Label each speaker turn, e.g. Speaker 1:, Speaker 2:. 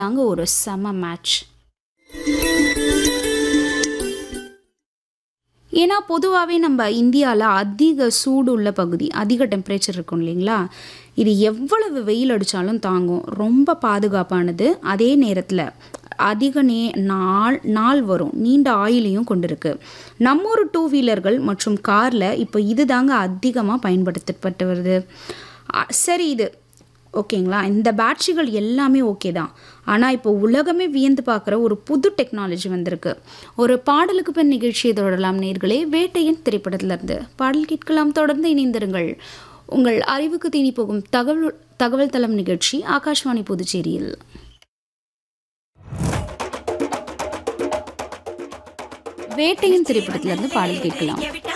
Speaker 1: அங்கே ஒரு செம மேட்ச் ஏன்னா பொதுவாகவே நம்ம இந்தியாவில் அதிக சூடு உள்ள பகுதி அதிக டெம்பரேச்சர் இருக்கும் இல்லைங்களா இது எவ்வளவு வெயில் அடித்தாலும் தாங்கும் ரொம்ப பாதுகாப்பானது அதே நேரத்தில் அதிக நே நாள் நாள் வரும் நீண்ட ஆயிலையும் கொண்டிருக்கு நம்மூர் டூ வீலர்கள் மற்றும் காரில் இப்போ இது தாங்க அதிகமாக பயன்படுத்தப்பட்டு வருது அ, சரி இது ஓகேங்களா இந்த பேட்டரிகள் எல்லாமே ஓகே தான் ஆனால் இப்போ உலகமே வியந்து பார்க்குற ஒரு புது டெக்னாலஜி வந்திருக்கு ஒரு பாடலுக்கு பின் நிகழ்ச்சியை தொடரலாம் நேர்களே வேட்டையின் திரைப்படத்திலிருந்து பாடல் கேட்கலாம் தொடர்ந்து இணைந்திருங்கள் உங்கள் அறிவுக்கு தீனி போகும் தகவல் தகவல் தளம் நிகழ்ச்சி ஆகாஷ்வாணி புதுச்சேரியில் வேட்டையின் திரைப்படத்திலிருந்து பாடல் கேட்கலாம்